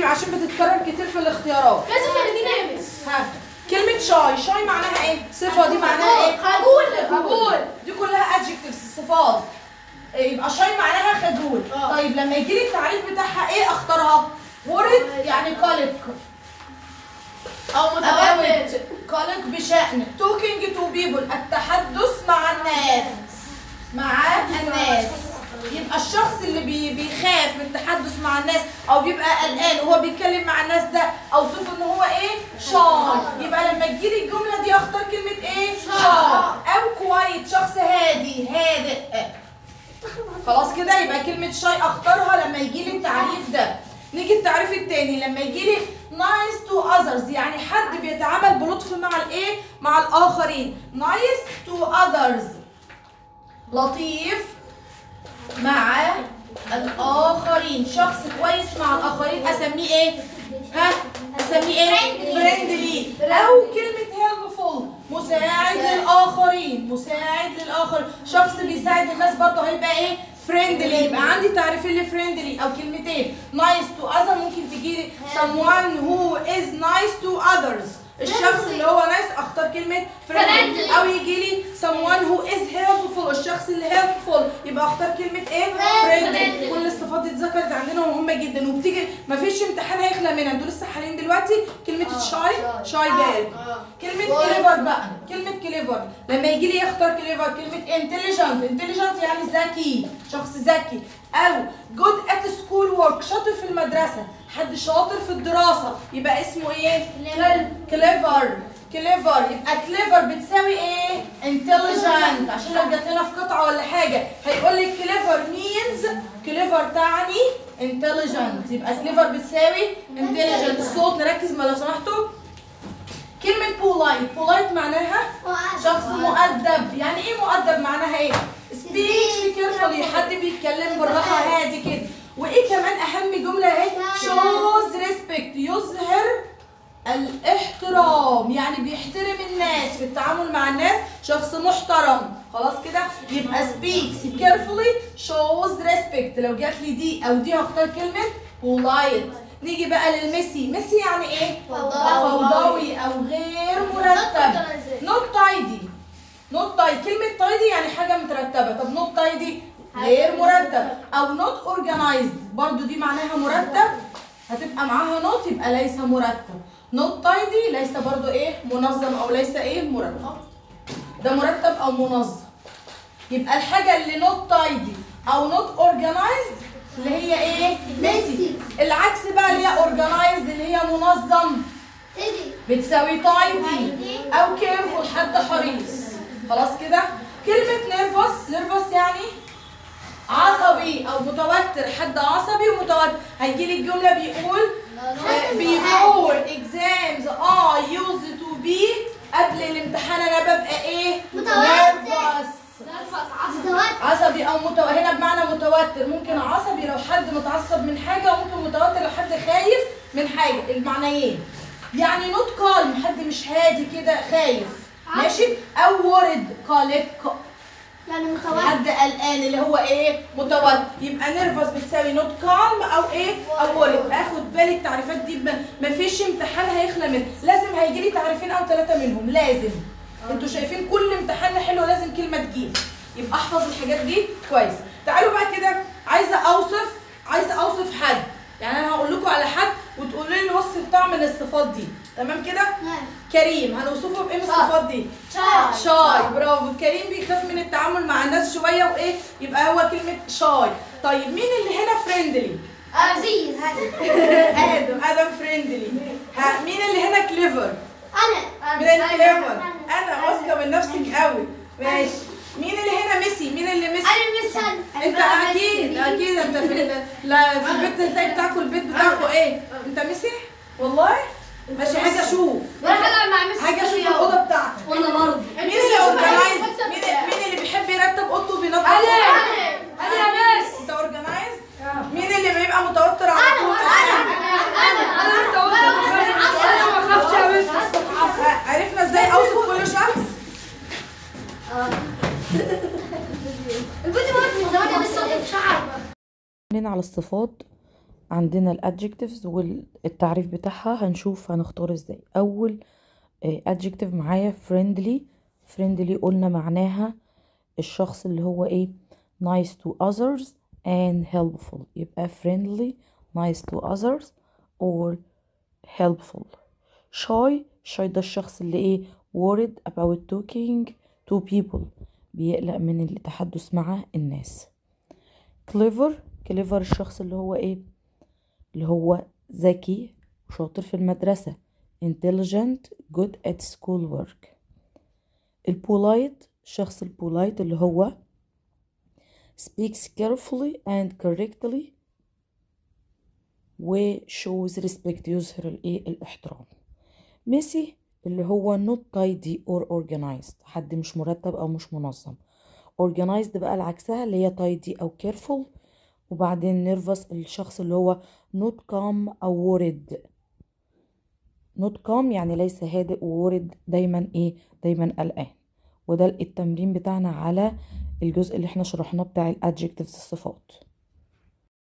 عشان بتتكرر كتير في الاختيارات لازم تدينا يا مس ها كلمة شاي شاي معناها ايه؟ صفة دي معناها ايه؟ قبول قبول دي كلها adjectives صفات إيه، يبقى شاي معناها خجول آه. طيب لما يجي لي التعريف بتاعها ايه اختارها؟ ورد يعني قلق او متوتر about قلق بشأن talking to people التحدث مع الناس مع الناس يبقى الشخص اللي بي بيخاف من التحدث مع الناس او بيبقى قلقان وهو بيتكلم مع الناس ده اوصفه ان هو ايه شاي يبقى لما تجيلي الجمله دي اختار كلمه ايه شاي او كويت شخص هادي هادئ خلاص كده يبقى كلمه شاي اختارها لما يجيلي التعريف ده نيجي التعريف التاني لما يجيلي nice to others يعني حد بيتعامل بلطف مع الايه مع الاخرين nice to others لطيف مع الاخرين شخص كويس مع الاخرين اسميه ايه ها اسميه ايه فريندلي او كلمه هيلبفول مساعد للاخرين مساعد للاخر شخص بيساعد الناس برضه هيبقى ايه فريندلي يبقى عندي تعريفين لفريندلي او كلمتين نايس تو اذر ممكن تجي لي someone who is nice to others الشخص اللي هو نايس اختار كلمه فريندلي Friendly. او يجي لي someone who is helpful الشخص اللي helpful يبقى اختار كلمه ايه فريندلي كل الصفات دي اتذكرت عندنا ومهمه جدا وبتيجي مفيش امتحان هيخلى منها انتوا لسه حالين دلوقتي كلمه شاي شاي جاي كلمة كليفر بقى كلمة كليفر لما يجي لي يختار كليفر كلمة انتليجنت انتليجنت يعني ذكي شخص ذكي أو جود ات سكول ورك شاطر في المدرسة حد شاطر في الدراسة يبقى اسمه ايه؟ كليفر كليفر يبقى كليفر بتساوي ايه؟ انتليجنت عشان لو جات لنا في قطعة ولا حاجة هيقول لك كليفر مينز كليفر تعني انتليجنت يبقى كليفر بتساوي انتليجنت الصوت نركز ما لو سمحتوا كلمة بولايت بولايت معناها شخص مؤدب يعني ايه مؤدب معناها ايه speaks carefully حد بيتكلم بالراحة هادي كده وايه كمان اهم جملة ايه shows respect يظهر الاحترام يعني بيحترم الناس في التعامل مع الناس شخص محترم خلاص كده يبقى speaks carefully shows respect لو جات لي دي او دي هختار كلمة polite نيجي بقى للميسي ميسي يعني ايه فوضوي او غير مرتب نوت تايدي نوت تايدي كلمة تايدي يعني حاجة مترتبة طب نوت تايدي غير مرتب او نوت اورجانايزد برضو دي معناها مرتب هتبقى معاها نوت يبقى ليس مرتب نوت تايدي ليس برضو ايه منظم او ليس ايه مرتب ده مرتب او منظم يبقى الحاجة اللي نوت تايدي او نوت اورجانايزد اللي هي ايه ميسي العكس بقى اللي هي اورجانايزد اللي هي منظم بتساوي تايدي او كيرفول حد حريص خلاص كده كلمة نيرفس نيرفس يعني عصبي او متوتر حد عصبي ومتوتر هيجي لي الجملة بيقول آه، before exams I used to be قبل الامتحان انا ببقى ايه متوتر. nervous عصبي او متو... هنا بمعنى متوتر ممكن عصبي لو حد متعصب من حاجه وممكن متوتر لو حد خايف من حاجه المعنيين يعني نوت كالم حد مش هادي كده خايف ماشي او ورد قلق يعني متوتر حد قلقان اللي هو ايه متوتر يبقى نيرفس بتساوي نوت كالم او ايه او ورد اخد بالي التعريفات دي ب- مفيش امتحان هيخلى منه لازم هيجي لي تعريفين او ثلاثه منهم لازم انتوا شايفين كل امتحان حلو لازم كلمه تجيب يبقى احفظ الحاجات دي كويس تعالوا بقى كده عايزه اوصف عايزه اوصف حد يعني انا هقول لكم على حد وتقولوا لي الوصف بتاعه من الصفات دي تمام كده كريم هنوصفه بايه من الصفات دي شاي. شاي برافو كريم بيخاف من التعامل مع الناس شويه وايه يبقى هو كلمه شاي طيب مين اللي هنا فريندلي عزيز ادم ادم فريندلي ها مين اللي هنا كليفر انا مين اللي كليفر انا واثقه من نفسك قوي ماشي مين اللي هنا ميسي مين اللي ميسي انا مثل انت اكيد اكيد انت في ال- لا في البيت هتلاقي بتاعكم البيت بتاعكم ايه انت ميسي والله ماشي حاجه اشوف بروح العب مع ميسي حاجه اشوف الاوضه بتاعتك وانا برضه مين اللي اورجنايز مين مين اللي بيحب يرتب اوضته وبينظف انا أوضته؟ انا يا ناس انت اورجنايز مين اللي بيبقى متوتر على طول انا انا متوتر انا ما اخافش يا مس عرفنا ازاي اوصف كل شخص الفيديو واقف من زمان لسه مش عارفه من على الصفات عندنا الادجectives والتعريف بتاعها هنشوف هنختار ازاي اول آه، adjective معايا friendly friendly قلنا معناها الشخص اللي هو ايه nice to others and helpful يبقى friendly nice to others or helpful shy shy ده الشخص اللي ايه worried about talking to people بيقلق من التحدث مع الناس clever clever الشخص اللي هو ايه اللي هو ذكي وشاطر في المدرسة intelligent good at school work البولايت الشخص البولايت اللي هو speaks carefully and correctly و shows respect يظهر الايه الاحترام ميسي اللي هو not tidy or organized حد مش مرتب او مش منظم organized بقى العكسها اللي هي tidy او careful وبعدين nervous الشخص اللي هو not calm او worried not calm يعني ليس هادئ وورد دايما ايه دايما قلقان وده التمرين بتاعنا على الجزء اللي احنا شرحناه بتاع الادجectives الصفات